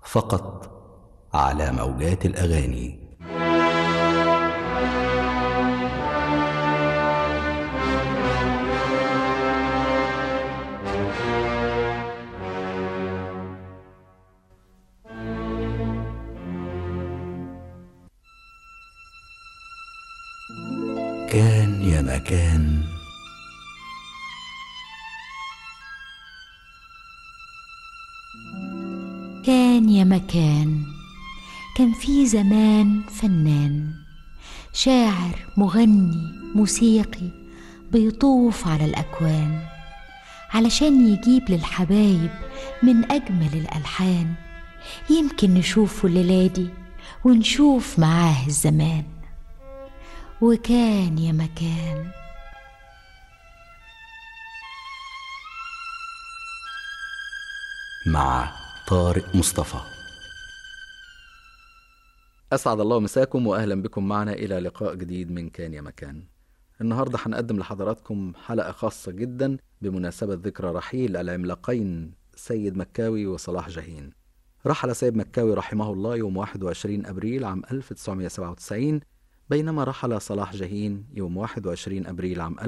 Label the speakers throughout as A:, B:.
A: فقط على موجات الاغاني كان يا مكان
B: كان يا مكان كان في زمان فنان شاعر مغني موسيقي بيطوف على الأكوان علشان يجيب للحبايب من أجمل الألحان يمكن نشوفه الليلة دي ونشوف معاه الزمان وكان يا مكان
A: مع طارق مصطفى
C: أسعد الله مساكم وأهلا بكم معنا إلى لقاء جديد من كان يا مكان النهاردة هنقدم لحضراتكم حلقة خاصة جدا بمناسبة ذكرى رحيل العملاقين سيد مكاوي وصلاح جاهين رحل سيد مكاوي رحمه الله يوم 21 أبريل عام 1997 بينما رحل صلاح جاهين يوم 21 أبريل عام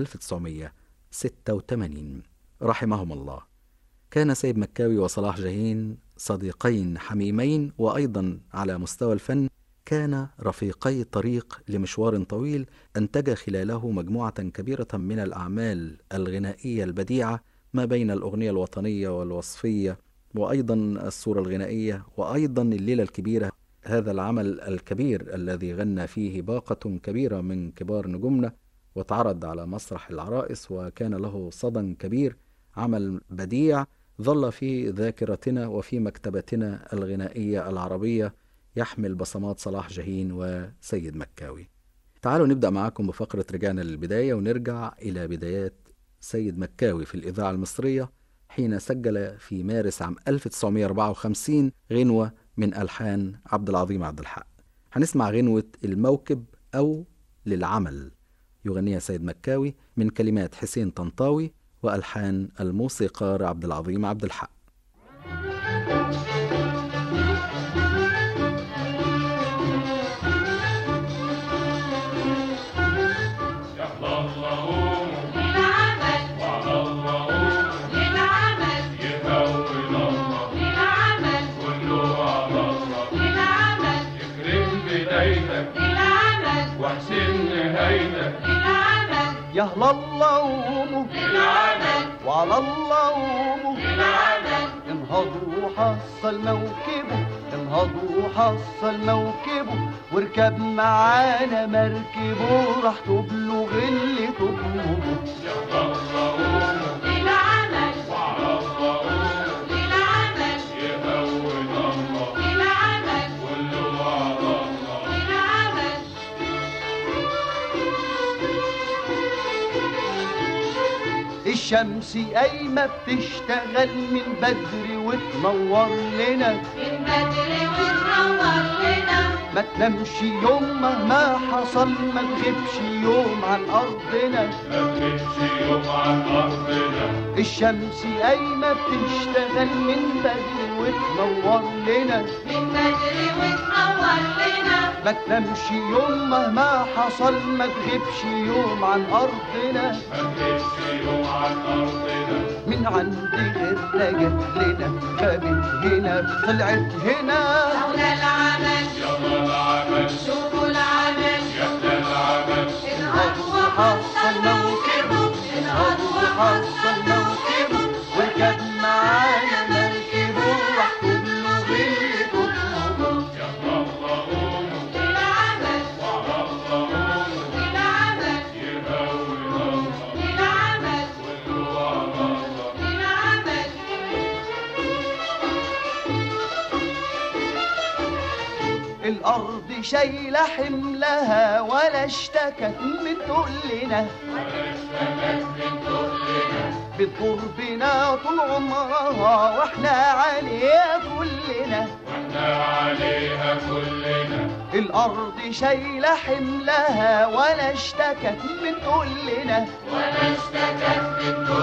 C: 1986 رحمهم الله كان سيد مكاوي وصلاح جاهين صديقين حميمين وأيضا على مستوى الفن كان رفيقي طريق لمشوار طويل أنتج خلاله مجموعة كبيرة من الأعمال الغنائية البديعة ما بين الأغنية الوطنية والوصفية وأيضا الصورة الغنائية وأيضا الليلة الكبيرة هذا العمل الكبير الذي غنى فيه باقة كبيرة من كبار نجومنا واتعرض على مسرح العرائس وكان له صدى كبير عمل بديع ظل في ذاكرتنا وفي مكتبتنا الغنائية العربية يحمل بصمات صلاح جاهين وسيد مكاوي تعالوا نبدأ معاكم بفقرة رجعنا للبداية ونرجع إلى بدايات سيد مكاوي في الإذاعة المصرية حين سجل في مارس عام 1954 غنوة من ألحان عبد العظيم عبد الحق هنسمع غنوة الموكب أو للعمل يغنيها سيد مكاوي من كلمات حسين طنطاوي وألحان الموسيقار عبد العظيم عبد الحق
D: يهلا الله قوموا وعلى الله قوموا انهضوا حصل موكبه انهضوا حصل موكبه واركب معانا مركبه راح تبلغ اللي تطلبه الشمس قايمة بتشتغل من بدري وتنور لنا
E: من بدري وتنور لنا
D: ما تنامش يوم مهما حصل ما تغيبش يوم عن أرضنا الشمس قايمة بتشتغل من بدري وتنور لنا
E: من بدري وتنور لنا
D: ما تنامش يوم مهما حصل ما تغيبش يوم عن أرضنا من عند غيرنا جت لنا خابت هنا طلعت هنا
E: لولا العمل شوفوا العمل انهضوا وحصل موكبه انهضوا وحصل موكبه
D: واركب معانا مركبه راح تبلغ اللي تطلبه
E: العمل العمل العمل العمل
D: الأرض شايلة حملها ولا اشتكت من تقلنا بتضر بنا طول عمرها واحنا عليها كلنا الأرض شايلة حملها ولا اشتكت من تقلنا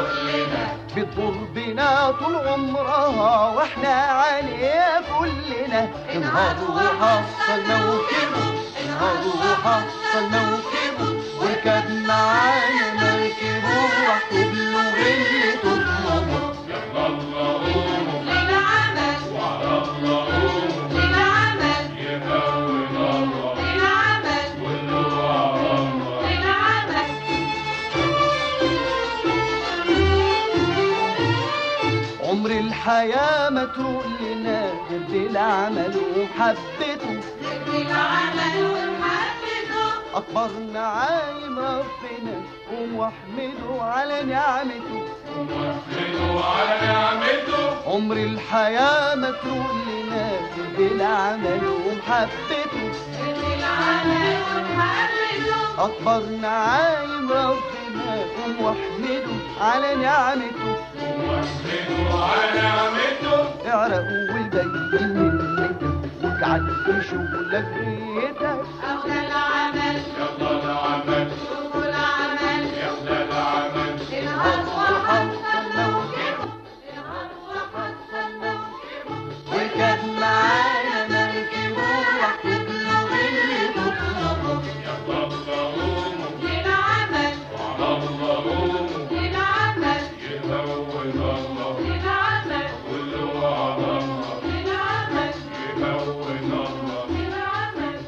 D: بتضر بنا طول عمرها واحنا عليها كلنا لنا انهضوا وحصل موكبه انهضوا وحصل موكبه وركب معانا مركبه راح تبلغ اللي تطلبه
E: للعمل للعمل للعمل للعمل
D: عمر الحياة ما تروق لنا غير بالعمل ومحبته
E: للعمل ومحبته
D: أكبر نعايم ربنا ومحمده على نعمته عمر الحياة ما تروق لنا غير بالعمل ومحبته
E: للعمل ومحبته
D: أكبر نعايم ربنا ومحمده على نعمته اعرقوا والبين منك واجعل في شغلك بيتك
E: أولى العمل شوفوا العمل الهض وحصل موكبه الهض وحصل موكبه
D: وكان معانا مركبه راح تبلغ اللي تطلبه
E: للعمل للعمل للعمل للعمل للعمل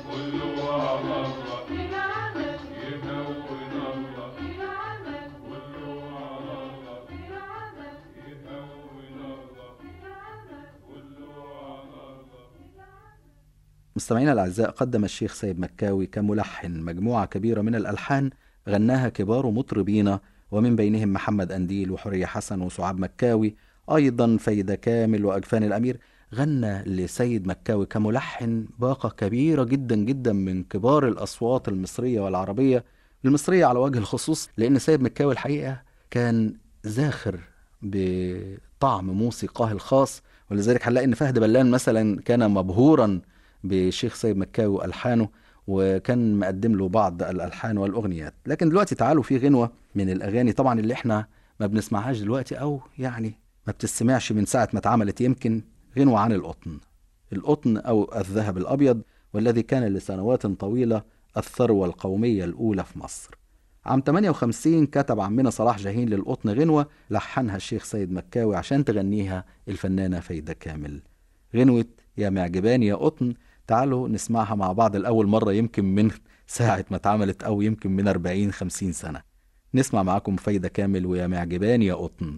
C: مستمعينا الأعزاء قدم الشيخ سيد مكاوي كملحن مجموعة كبيرة من الألحان غناها كبار مطربين ومن بينهم محمد أنديل وحورية حسن وسعاد مكاوي أيضا فايدة كامل وأجفان الأمير غنى لسيد مكاوي كملحن باقة كبيرة جدا جدا من كبار الأصوات المصرية والعربية المصرية على وجه الخصوص لأن سيد مكاوي الحقيقة كان زاخر بطعم موسيقاه الخاص ولذلك هنلاقي ان فهد بلان مثلا كان مبهورا بشيخ سيد مكاوي والحانه وكان مقدم له بعض الالحان والاغنيات لكن دلوقتي تعالوا في غنوه من الاغاني طبعا اللي احنا ما بنسمعهاش دلوقتي او يعني ما بتسمعش من ساعه ما اتعملت يمكن غنوه عن القطن القطن او الذهب الابيض والذي كان لسنوات طويله الثروه القوميه الاولى في مصر عام 58 كتب عمنا صلاح جاهين للقطن غنوة لحنها الشيخ سيد مكاوي عشان تغنيها الفنانة فايدة كامل غنوة يا معجبان يا قطن تعالوا نسمعها مع بعض الأول مرة يمكن من ساعة ما اتعملت أو يمكن من 40 50 سنة نسمع معاكم فايدة كامل ويا معجبان يا قطن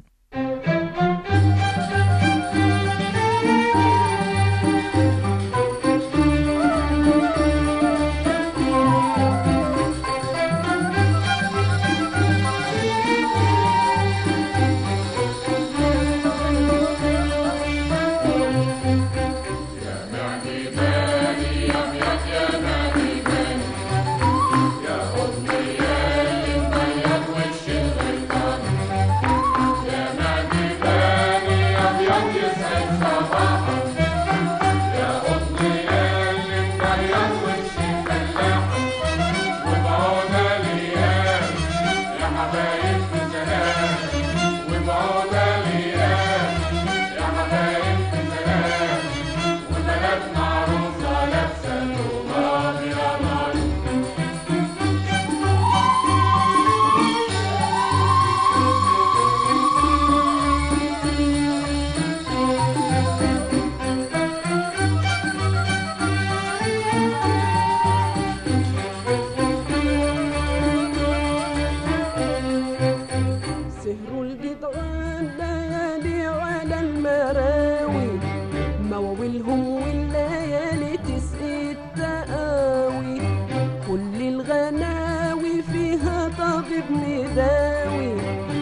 F: سهر الجدعان ليالي على المراوي مواويلهم والليالي تسقي التقاوي كل الغناوي فيها طبيب مداوي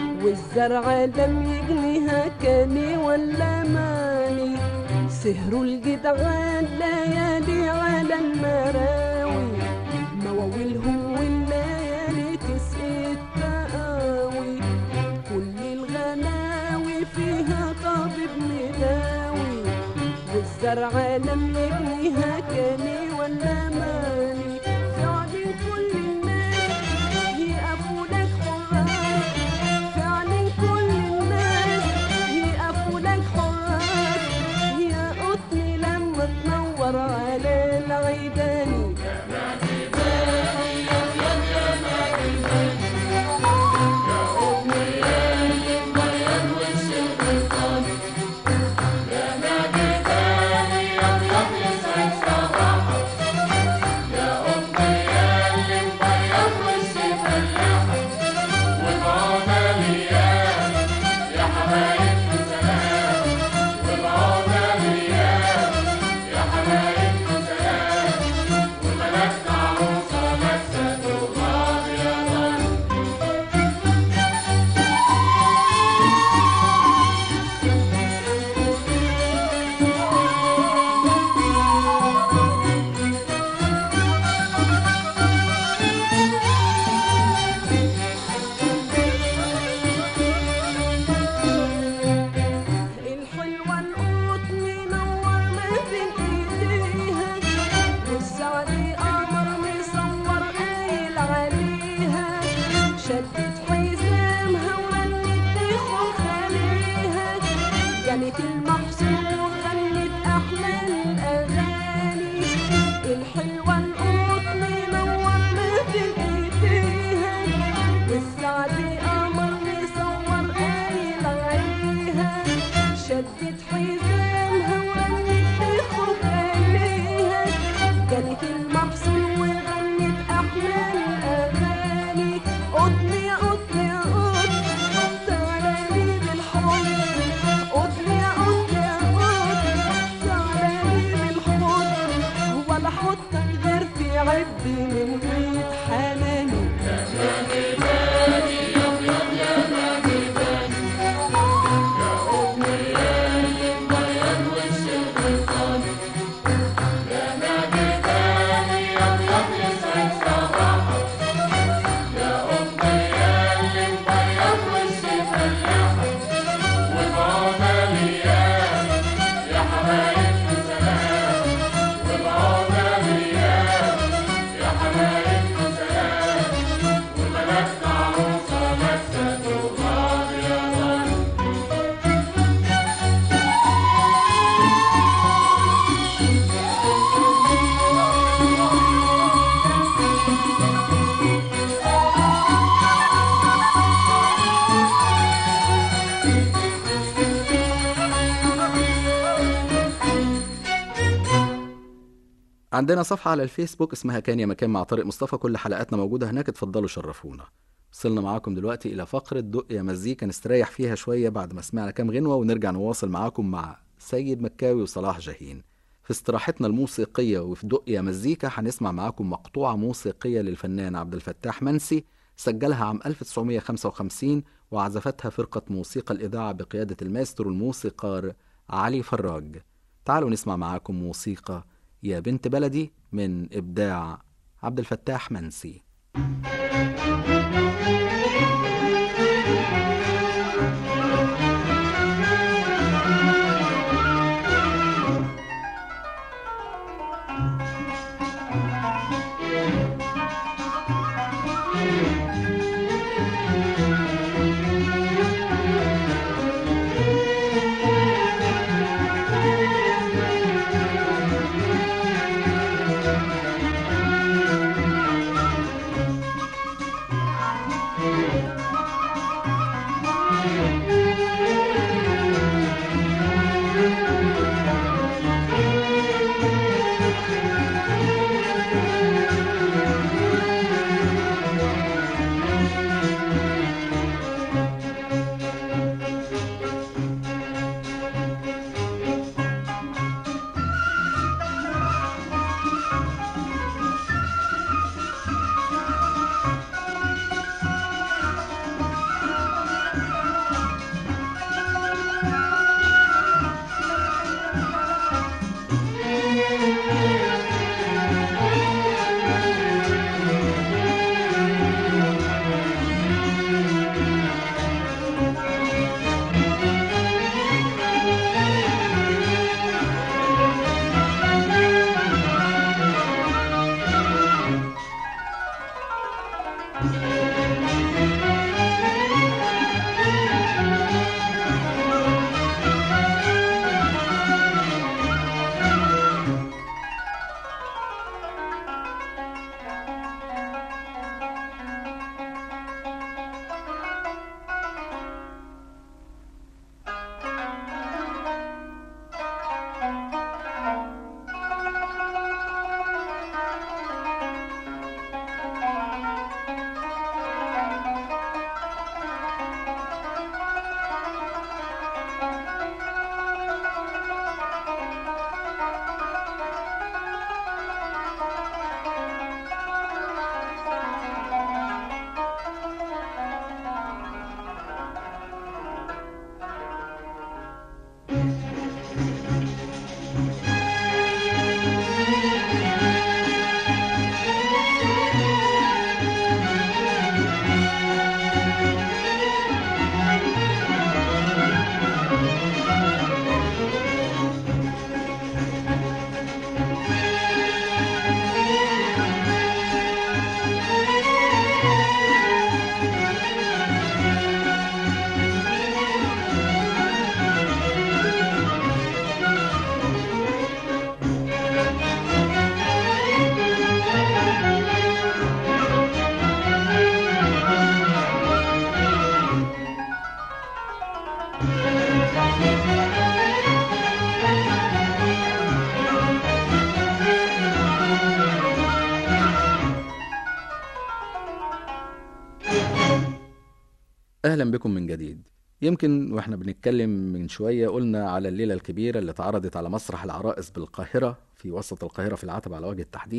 F: والزرع لم يجنيها كاني ولا ماني سهر الجدعان ليالي على المراوي مواويلهم والليالي تسقي التقاوي كل الغناوي فيها طبيب مداوي والزرع لم يبنيها كاني ولا ماني فعلي كل الناس يقفوا لك حراس فعلي كل الناس يقفوا لك حراس يا قطني لما تنور بحب من غير حناني
C: عندنا صفحة على الفيسبوك اسمها كان يا مكان مع طارق مصطفى كل حلقاتنا موجودة هناك اتفضلوا شرفونا وصلنا معاكم دلوقتي إلى فقرة دق يا مزيكا نستريح فيها شوية بعد ما سمعنا كام غنوة ونرجع نواصل معاكم مع سيد مكاوي وصلاح جاهين في استراحتنا الموسيقية وفي دق يا مزيكا هنسمع معاكم مقطوعة موسيقية للفنان عبد الفتاح منسي سجلها عام 1955 وعزفتها فرقة موسيقى الإذاعة بقيادة الماسترو الموسيقار علي فراج تعالوا نسمع معاكم موسيقى يا بنت بلدي من إبداع عبد الفتاح منسي أهلا بكم من جديد يمكن واحنا بنتكلم من شوية قلنا على الليلة الكبيرة اللي اتعرضت على مسرح العرائس بالقاهرة في وسط القاهرة في العتبة على وجه التحديد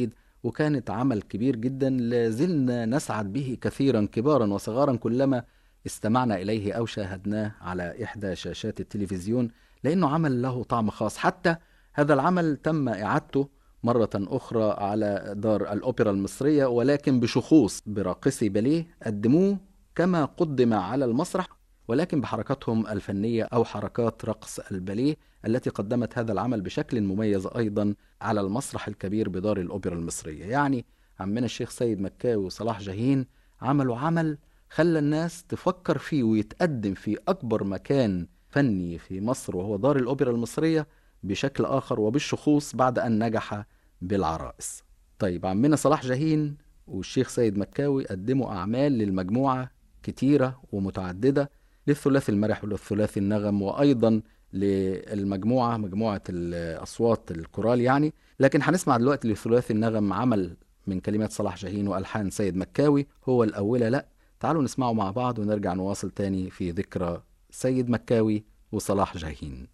C: وكانت عمل كبير جدا لازلنا نسعد به كثيرا كبارا وصغارا كلما استمعنا إليه أو شاهدناه على إحدى شاشات التلفزيون لأنه عمل له طعم خاص حتى هذا العمل تم إعادته مرة أخرى على دار الأوبرا المصرية ولكن بشخوص براقصي باليه قدموه كما قدم على المسرح ولكن بحركاتهم الفنية أو حركات رقص الباليه التي قدمت هذا العمل بشكل مميز أيضا على المسرح الكبير بدار الأوبرا المصرية يعني عمنا الشيخ سيد مكاوي وصلاح جاهين عملوا عمل خلى الناس تفكر فيه ويتقدم في أكبر مكان فني في مصر وهو دار الأوبرا المصرية بشكل آخر وبالشخوص بعد أن نجح بالعرائس طيب عمنا صلاح جاهين والشيخ سيد مكاوي قدموا أعمال للمجموعة كتيرة ومتعددة للثلاثي المرح وللثلاثي النغم وأيضا للمجموعة مجموعة الأصوات الكورال يعني لكن هنسمع دلوقتي لثلاثي النغم عمل من كلمات صلاح جاهين وألحان سيد مكاوي هو الأولى لأ تعالوا نسمعه مع بعض ونرجع نواصل تاني في ذكرى سيد مكاوي وصلاح جاهين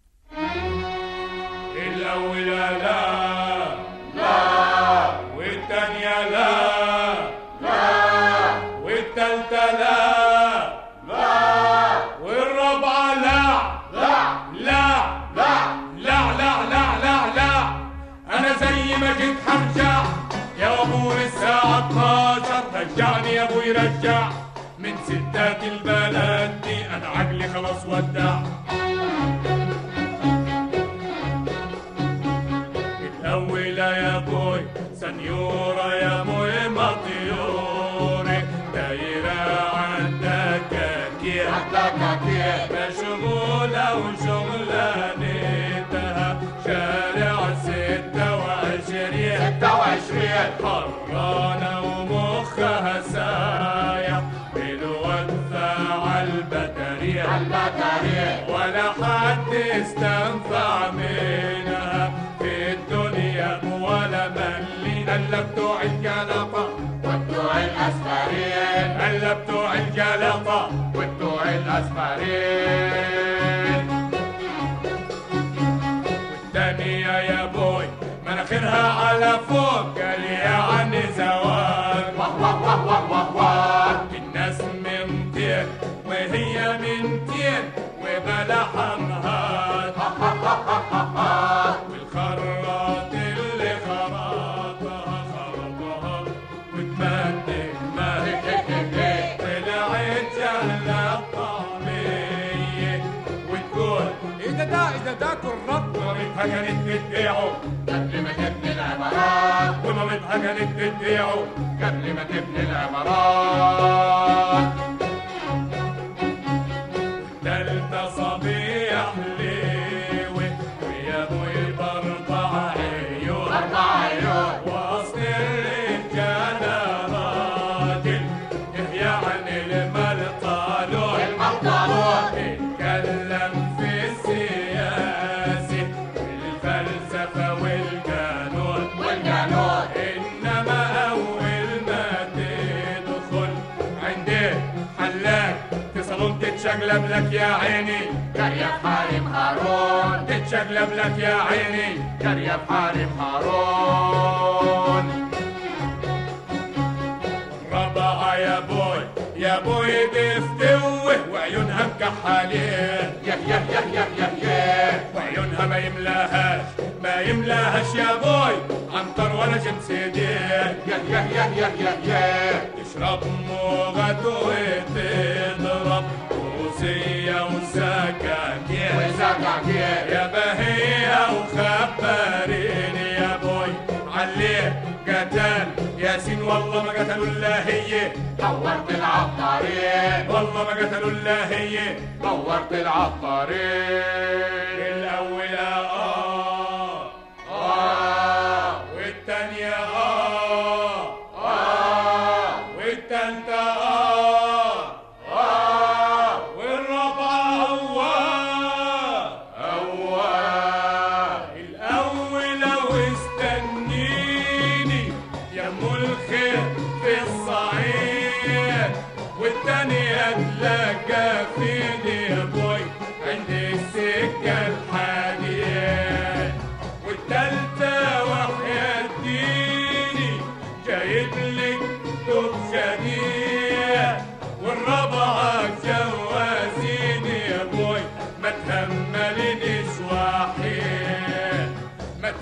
E: الأولى لا لا والتانية لا لا والتالتة لا لا والرابعة لا لا لا لا لا لا لا لا لا أنا زي ما جيت هرجع يا أبو الساعة 12 رجعني يا أبوي رجع من ستات البلد دي أنا عقلي خلاص ودع الأولى يا بوي سنيورة يا بوي مطيورة دايرة عالدكاكير عالدكاكير مشغولة وشغلانتها شارع ستة وعشرين ستة وعشرين حرانة ومخها سايح بالوقفة عالبطارية عالبطارية ولا حد استنفع منها في الدنيا ولا ملي الا بتوع الجلطة وبتوع الاسفارين الا بتوع الجلطة وبتوع الاسفارين والتانية يا بوي مناخيرها على فوق قال يا عني زواج واه واه واه واه واه واه الناس من طين وهي من طين وبلا حمهات والخراط اللي خرطها خرطها وتمدد ما طلعت جهلة طعمية وتقول إذا ده إذا ده كرات مامتها كانت بتبيعه قبل ما تبني العمارات ومامتها كانت بتبيعه قبل ما تبني العمارات تالتة صبيح حليوة ويا ابوي باربع عيون اربع عيون واصل الرجالة راجل يعني الملطالون الملطالون اتكلم في السياسة والفلسفة والقانون والقانون انما اول ما تدخل عندي حلاق في صالون تتشقلب لك يا عيني جري حارم هارون تتشقلب لك يا عيني جري حارم هارون ربعة يا بوي يا بوي بفتوه وعيونها مكحالين يا يا يا يا يا يا وعيونها ما يملاهاش ما يملاهاش يا بوي عنتر ولا جنسيدين يا يا يا يا يا يا تشرب موغة وتضرب روسية وسكاكين وسكاكين يا بهية وخبرين يا بوي عليه قتل ياسين والله ما قتلوا الا هي دورت العطارين والله ما قتلوا الا هي دورت العطارين الاولى اه اه والتانية اه اه والتالتة اه اه والرابعة هواه هواه الأولى واستنيني يا ام الخير في الصعيد والتانية تلاقى فيني يا بوي عند السكة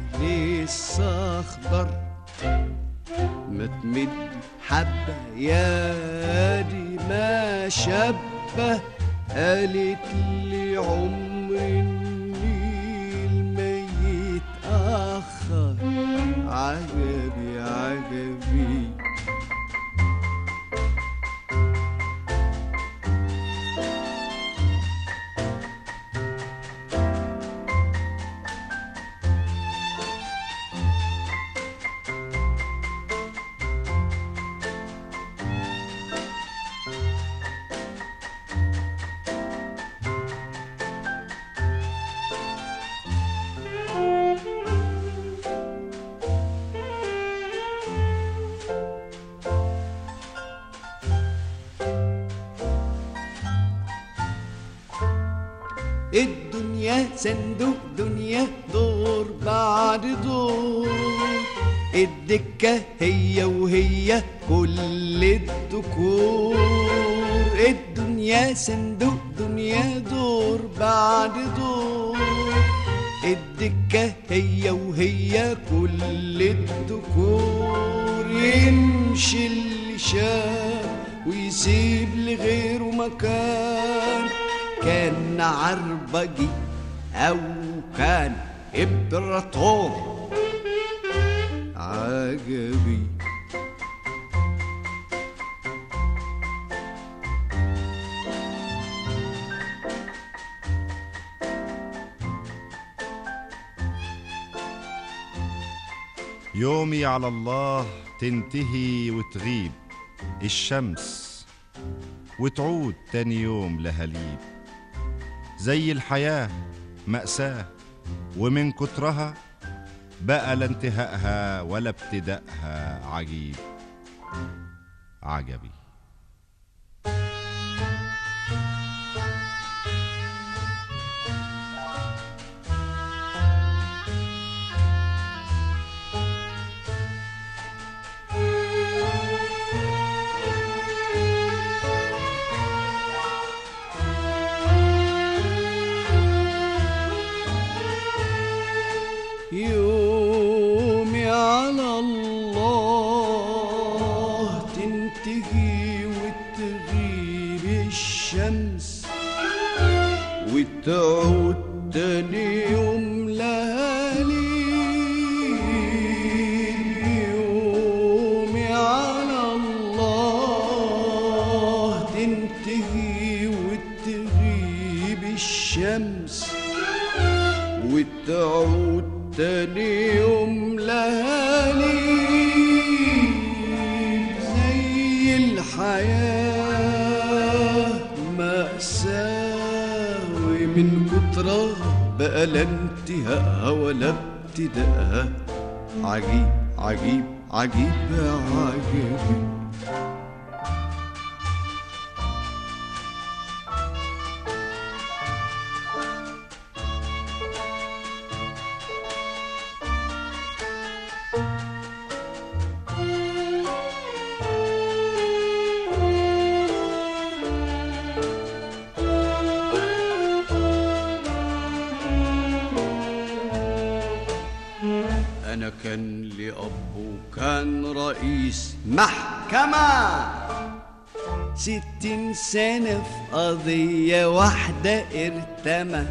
G: لسه اخضر ما تمد حبة يا دي ما شبه قالت لي عمر النيل ما يتأخر عجبي عجبي الدنيا صندوق دنيا دور بعد دور الدكة هي وهي كل الدكور الدنيا صندوق دنيا دور بعد دور الدكة هي وهي كل الدكور يمشي اللي شاف ويسيب لغيره مكان كان عربجي أو كان إمبراطور عجبي
H: يومي على الله تنتهي وتغيب الشمس وتعود تاني يوم لهليب زي الحياة مأساة ومن كترها بقى لا انتهائها ولا ابتدائها عجيب عجبي
G: يومي على الله تنتهي وتغيب الشمس وتعود تاني يوم لهالي يومي على الله تنتهي وتغيب الشمس وتعود تاني يوم لهالي زي الحياة مأساة ومن كترها بقى لا انتهائها ولا ابتدائها عجيب عجيب عجيب عجيب أنا كان لي أب وكان رئيس محكمة ستين سنة في قضية واحدة ارتمى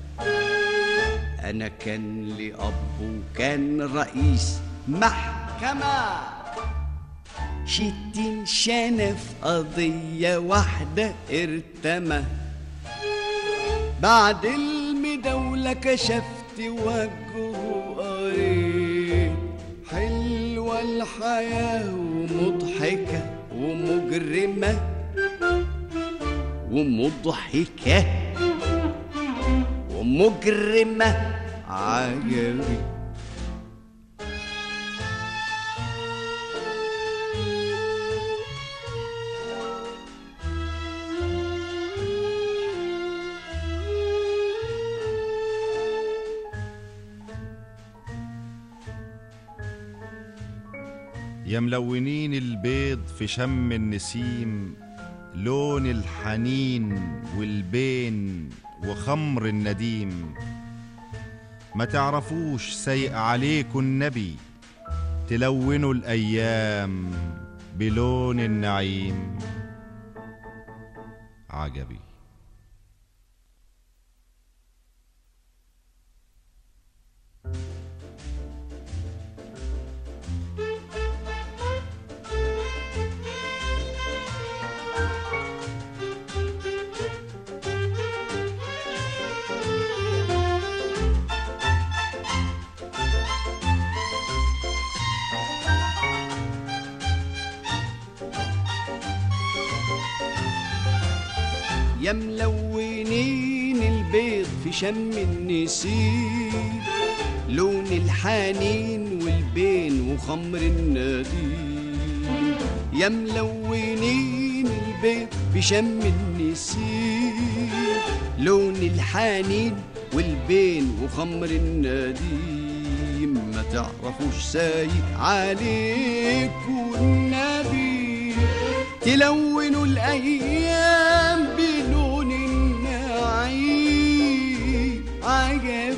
G: أنا كان لي أب وكان رئيس محكمة ستين سنة في قضية واحدة ارتمى بعد المداولة كشفت وجهه قريت حلوة الحياة ومضحكة ومجرمة ومضحكة ومجرمة عجبي
H: يا ملونين البيض في شم النسيم لون الحنين والبين وخمر النديم ما تعرفوش سيء عليكم النبي تلونوا الأيام بلون النعيم عجبي
G: يا ملونين البيض في شم النسيم لون الحنين والبين وخمر النديم يا ملونين البيض في شم النسيم لون الحنين والبين وخمر النديم ما تعرفوش سايق عليكم النبي تلونوا الأيام بلون النعيم عجب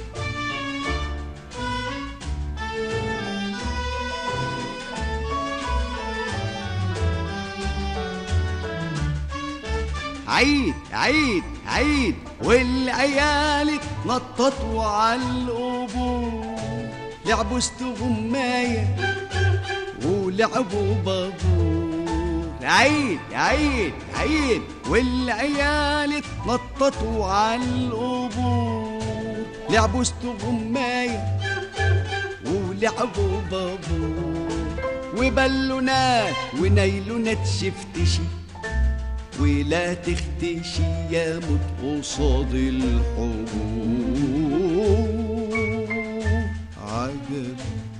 G: عيد عيد عيد والعيال اتنططوا على القبور لعبوا استغمايه ولعبوا بابور عيد عيد عيد والعيال اتنططوا على القبور لعبوا استغماية ولعبوا بابور وبالونات ونيلونات شفتشي ولا تختشي يا موت قصاد الحبور عجب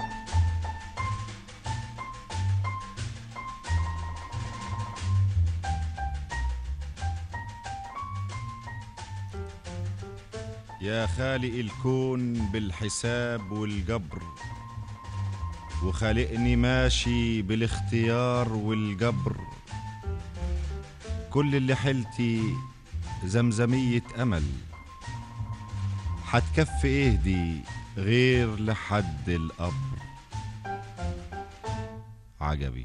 H: يا خالق الكون بالحساب والجبر وخالقني ماشي بالاختيار والجبر كل اللي حيلتي زمزمية أمل حتكفي ايه دي غير لحد القبر عجبي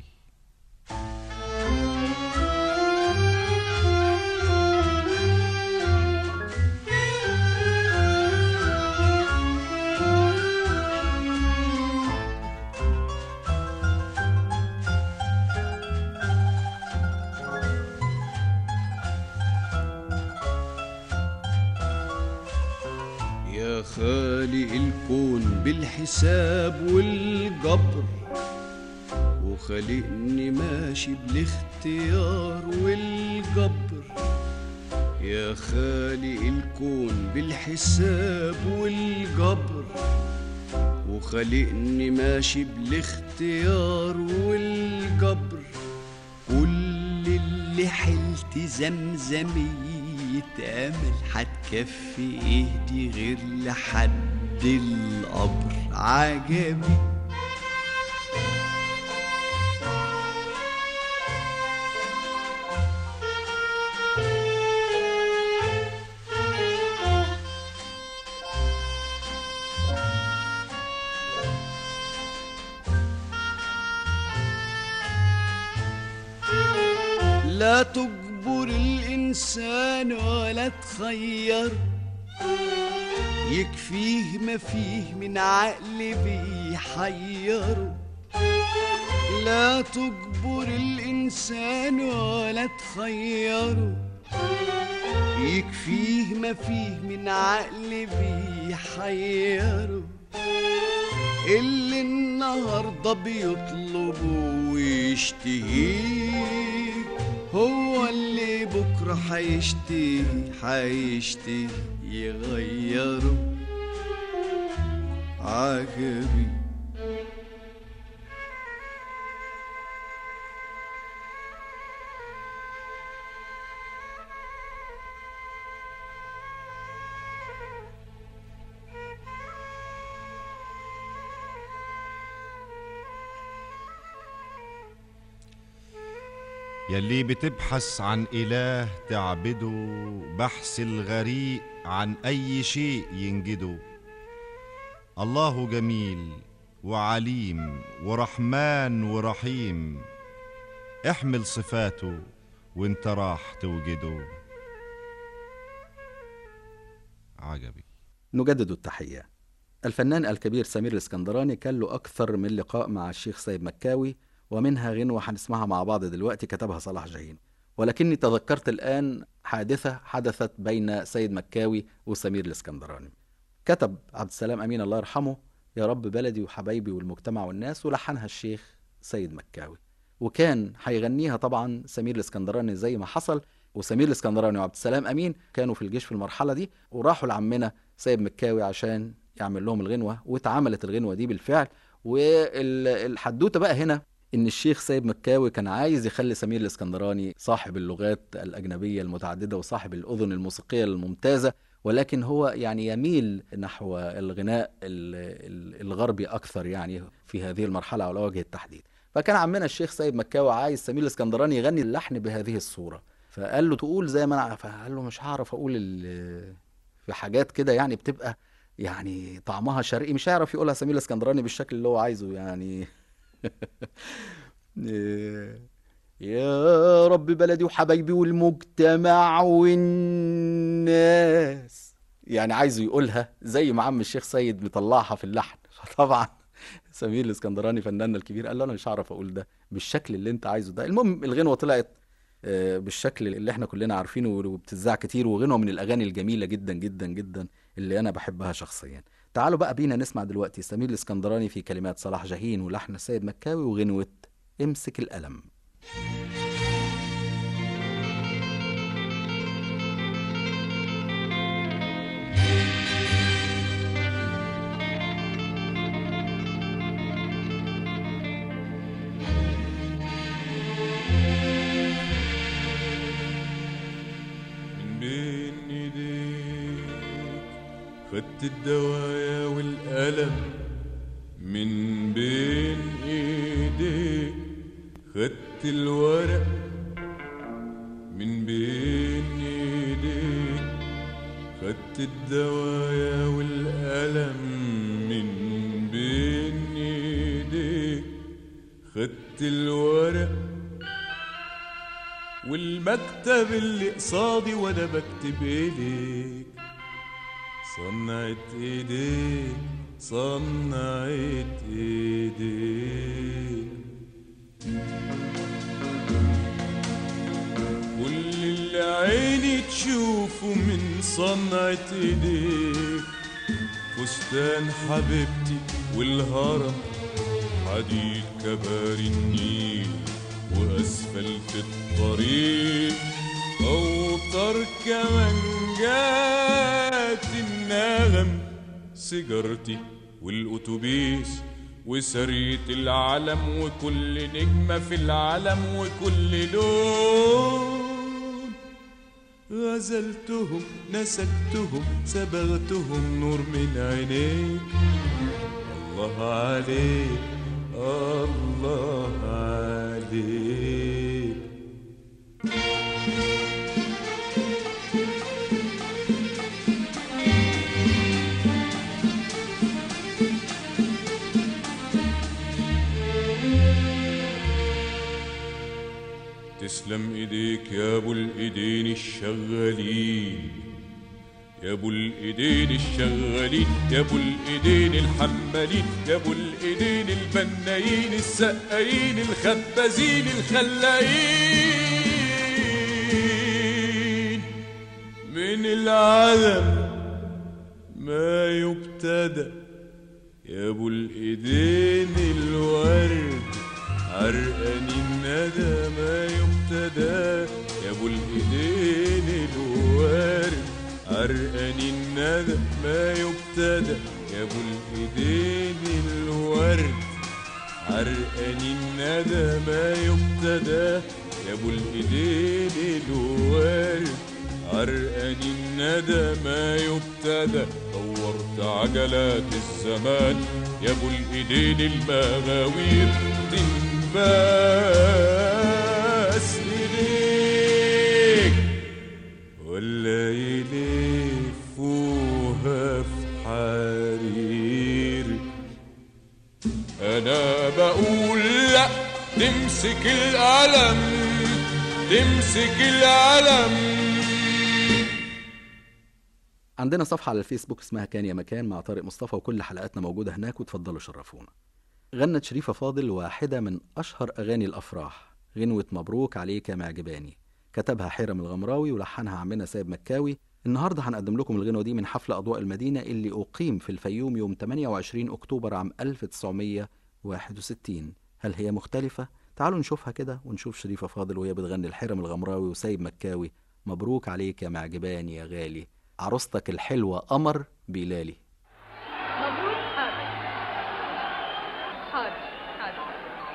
G: يا خالق الكون بالحساب والجبر وخالقني ماشي بالاختيار والجبر يا خالق الكون بالحساب والجبر وخالقني ماشي بالاختيار والجبر كل اللي حلت زمزمية أمل هتكفي ايه دي غير لحد القبر عجبي لا تجبر الإنسان ولا تخير يكفيه ما فيه من عقل بيحيره لا تجبر الإنسان ولا تخيره يكفيه ما فيه من عقل بيحيره اللي النهارده بيطلبه ويشتهيه هو اللي بكره هيشتهي هيشتهي يغيره عجبي
H: يلي بتبحث عن إله تعبده بحث الغريق عن أي شيء ينجده الله جميل وعليم ورحمن ورحيم احمل صفاته وانت راح توجده عجبي
C: نجدد التحية الفنان الكبير سمير الاسكندراني كان له أكثر من لقاء مع الشيخ سيد مكاوي ومنها غنوة هنسمعها مع بعض دلوقتي كتبها صلاح جاهين ولكني تذكرت الآن حادثة حدثت بين سيد مكاوي وسمير الاسكندراني كتب عبد السلام أمين الله يرحمه يا رب بلدي وحبايبي والمجتمع والناس ولحنها الشيخ سيد مكاوي وكان هيغنيها طبعا سمير الاسكندراني زي ما حصل وسمير الاسكندراني وعبد السلام امين كانوا في الجيش في المرحله دي وراحوا لعمنا سيد مكاوي عشان يعمل لهم الغنوه واتعملت الغنوه دي بالفعل والحدوته بقى هنا ان الشيخ سيد مكاوي كان عايز يخلي سمير الاسكندراني صاحب اللغات الاجنبيه المتعدده وصاحب الاذن الموسيقيه الممتازه ولكن هو يعني يميل نحو الغناء ال- ال- الغربي اكثر يعني في هذه المرحله على وجه التحديد فكان عمنا الشيخ سيد مكاوي عايز سمير الاسكندراني يغني اللحن بهذه الصوره فقال له تقول زي ما انا فقال له مش هعرف اقول ال- في حاجات كده يعني بتبقى يعني طعمها شرقي مش هيعرف يقولها سمير الاسكندراني بالشكل اللي هو عايزه يعني يا رب بلدي وحبايبي والمجتمع والناس يعني عايزه يقولها زي ما عم الشيخ سيد مطلعها في اللحن فطبعا سمير الاسكندراني فناننا الكبير قال له انا مش هعرف اقول ده بالشكل اللي انت عايزه ده المهم الغنوه طلعت آه، بالشكل اللي احنا كلنا عارفينه وبتذاع كتير وغنوه من الاغاني الجميله جدا جدا جدا اللي انا بحبها شخصيا تعالوا بقى بينا نسمع دلوقتي سمير الاسكندراني في كلمات صلاح جاهين ولحن السيد مكاوي وغنوه امسك القلم
E: من بين ايديك خدت الدوايا والألم من بين ايديك خدت الورق من بين ايديك خدت الدوايا والألم من بين ايديك خدت الورق والمكتب اللي قصادي وانا بكتب اليك صنعت ايديك صنعت ايديك كل اللي عيني تشوفه من صنعت ايديك فستان حبيبتي والهرم حديد كباري النيل واسفلت الطريق اوتر كمانجات النغم سيجارتي والاتوبيس وسرية العلم وكل نجمة في العلم وكل لون غزلتهم نسجتهم صبغتهم نور من عينيك الله عليك الله عليك تسلم ايديك يا ابو الايدين الشغالين يا ابو الايدين الشغالين يا ابو الايدين الحمالين يا ابو الايدين البنايين السقايين الخبازين الخلايين من العدم ما يبتدى يا ابو الايدين الورد عرقان الندى ما يبتدى يا ابو الايدين الورد عرقان الندى ما يبتدى يا ابو الايدين الورد عرقان الندى ما يبتدى يا ابو الايدين الورد عرقان الندى ما يبتدى طورت عجلات الزمان يا ابو الايدين المغاوير تنباس ايديك ولا يلفوها في حرير وانا بقول لا تمسك القلم تمسك القلم
C: عندنا صفحة على الفيسبوك اسمها كان يا مكان مع طارق مصطفى وكل حلقاتنا موجودة هناك وتفضلوا شرفونا غنت شريفة فاضل واحدة من أشهر أغاني الأفراح غنوة مبروك عليك يا معجباني كتبها حيرم الغمراوي ولحنها عمنا سيد مكاوي النهاردة هنقدم لكم الغنوة دي من حفل أضواء المدينة اللي أقيم في الفيوم يوم 28 أكتوبر عام 1961 هل هي مختلفة؟ تعالوا نشوفها كده ونشوف شريفة فاضل وهي بتغني الحيرم الغمراوي وسيد مكاوي مبروك عليك يا معجباني يا غالي عروستك الحلوة قمر بلالي
I: مبروك حاضر حاضر حاضر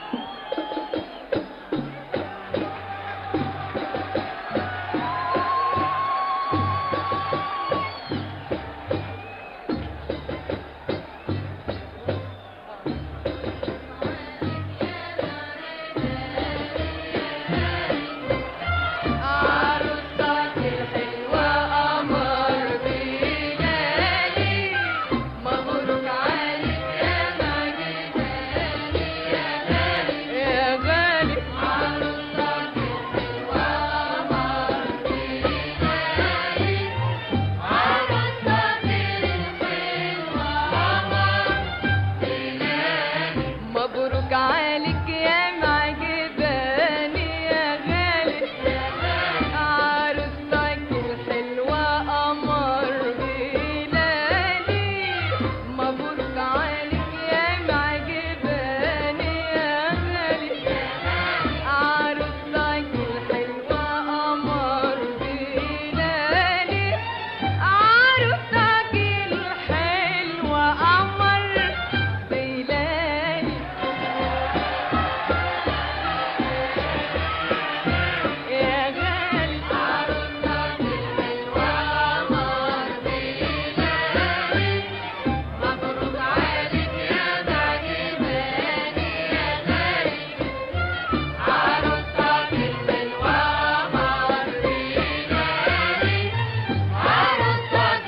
I: عروستك الحلوة قمر بلالي مبروك عليك يا معجباني يا غالي يا غالي عروستك الحلوة قمر بلالي عروستك الحلوة قمر بلالي مبروك عليك يا معجباني يا غالي عروستك الحلوة قمر بلالي مبروك عليك يا معجباني يا غالي عروستك الحلوة قمر بلالي عروستك الحلوة قمر بلالي يا غالي عروستك الحلوة قمر بلالي مبروك عليك يا معجباني يا غالي عروستك الحلوة قمر بلالي عروستك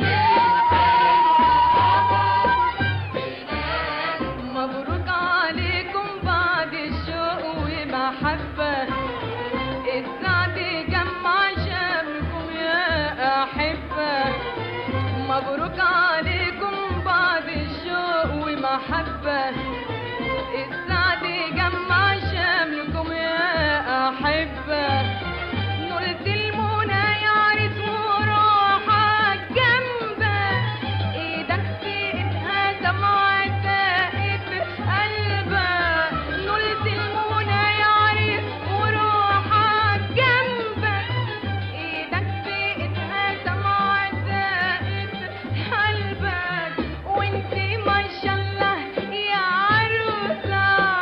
I: مبروك عليكم بعد الشوق ومحبة السعد جمع شمكم يا أحبة مبروك عليكم بعد الشوق ومحبة السعد جمع شملكم يا أحبة نلت المنى يا عريس وروحك جنبك ايدك في ايدها دمعتك في قلبك نلت المنى يا عريس وروحك جنبك ايدك في ايدها دمعتك في قلبك وانت ما شاء الله يا عروسة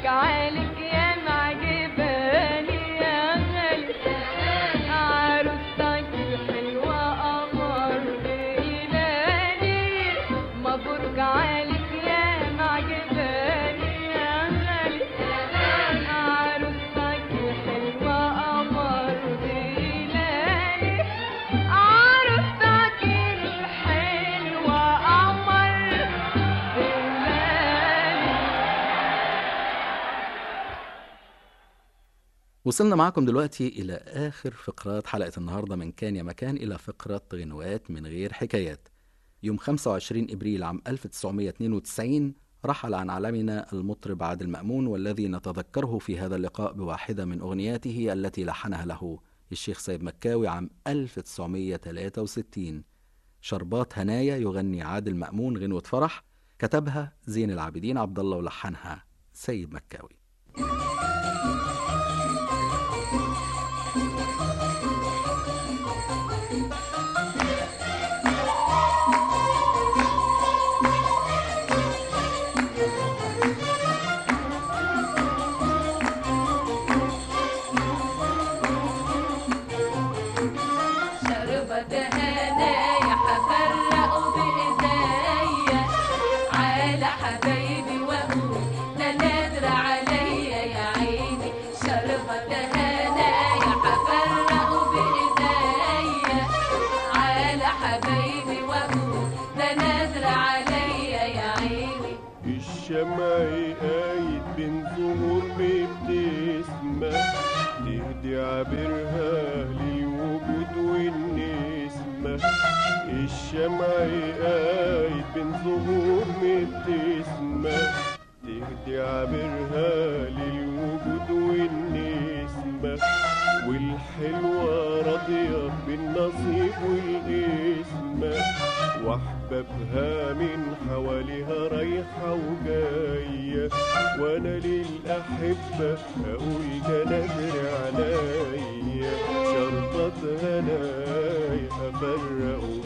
I: مبروك عليك يا معجباني يا غالي عروستك الحلوة قمر بإيماني مبروك عليك يا معجباني يا غالي عروستك الحلوة قمر بإيماني عروستك الحلوة قمر بإيماني
C: وصلنا معكم دلوقتي إلى آخر فقرات حلقة النهاردة من كان يا مكان إلى فقرة غنوات من غير حكايات يوم 25 إبريل عام 1992 رحل عن عالمنا المطرب عادل مأمون والذي نتذكره في هذا اللقاء بواحدة من أغنياته التي لحنها له الشيخ سيد مكاوي عام 1963 شربات هنايا يغني عادل مأمون غنوة فرح كتبها زين العابدين عبد الله ولحنها سيد مكاوي
I: شربت هنايا حفرقوا بإيديا على حبايبي وأقول ده نادر عليا يا عيني شربت هنايا حفرقوا بإيديا على حبايبي وأقول ده نادر عليا يا عيني
J: الشمع قايد بين زهور بابتسمة تهدي عبرها للوجود والنسمة الشمع قايد بين زهور بابتسمة تهدي عبرها للوجود والنسمة والحلوة راضية بالنصيب والقسمة واحبابها من حواليها رايحة وجاية وانا للأحبة اقول ده نادر عليا شرطة هنايا افرقوا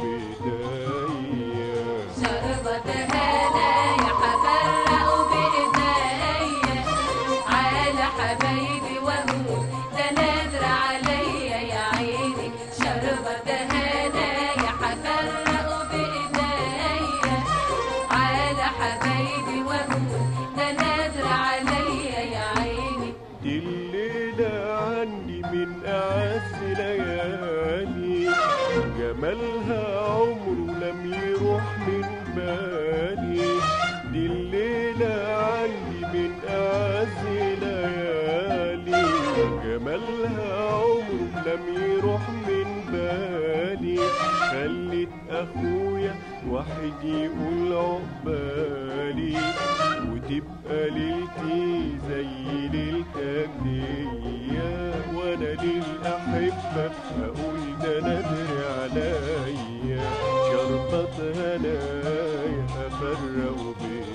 J: بايديا
I: شربت هنايا حفرقوا بإيديا على حبايبي وأقول ده نادر عليا يا عيني شربت هنايا حفرقوا بإيديا على حبايبي وأقول ده نادر عليا يا عيني
J: دي الليلة عندي من أعز ليالي جمالها عمره لم يروح من بالي دي الليلة عندي من أعز ليالي جمالها عمره لم يروح من بالي خلت أخويا واحد يقول عقبالي وتبقى ليلتي زي ليلتك دي وانا للأحبة اقول ده نادر عليا شربت هنايا افرق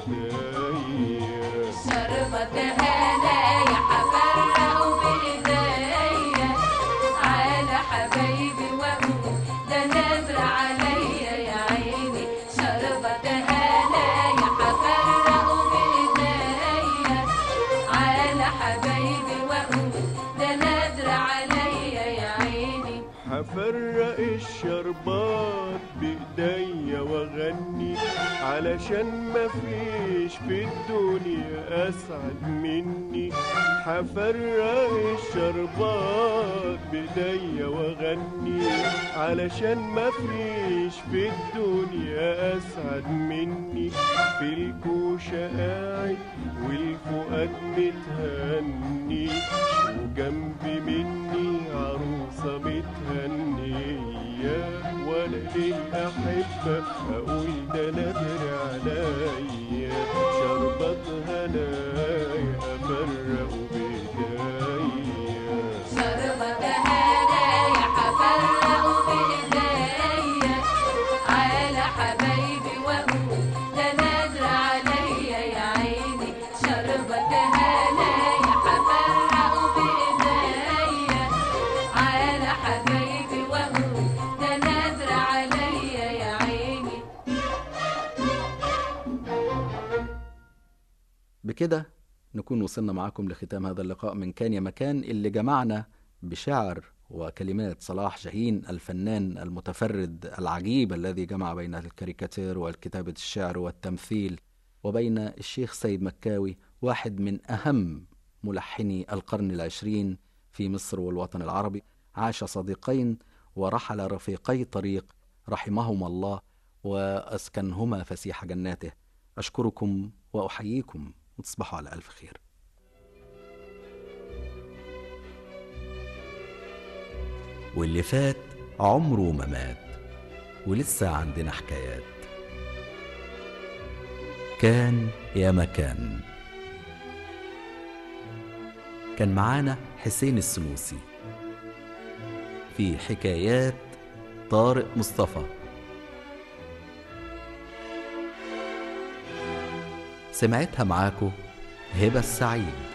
J: بايديا
I: شربت هنايا حفرقوا بإيديا على حبايبي وأقول ده نادر عليا يا عيني شربت هنايا حفرقوا بإيديا على حبايبي وأقول ده نادر عليا يا عيني
J: هفرق الشربات بايديا واغني علشان مفيش في الدنيا اسعد مني هفرق الشربات بايديا واغني علشان مفيش في الدنيا اسعد مني في الكوشة قاعد والفؤاد متهني وجنبي مني عروسة متهنية وانا للأحبة اقول ده نادر عليا شربت هنايا افرق بايديا
I: شربت هنايا حفرقوا بإيديا على حبايبي وأقول ده نادر عليا يا عيني شربت هنايا حفرقوا بإيديا على حبايبي وأقول ده نادر عليا يا
C: بكده نكون وصلنا معاكم لختام هذا اللقاء من كان يا مكان اللي جمعنا بشعر وكلمات صلاح جاهين الفنان المتفرد العجيب الذي جمع بين الكاريكاتير والكتابة الشعر والتمثيل وبين الشيخ سيد مكاوي واحد من أهم ملحني القرن العشرين في مصر والوطن العربي عاش صديقين ورحل رفيقي طريق رحمهما الله وأسكنهما فسيح جناته أشكركم وأحييكم وتصبحوا على ألف خير
A: واللي فات عمره ما مات ولسه عندنا حكايات كان يا مكان كان معانا حسين السنوسي في حكايات طارق مصطفى سمعتها معاكو هبة السعيد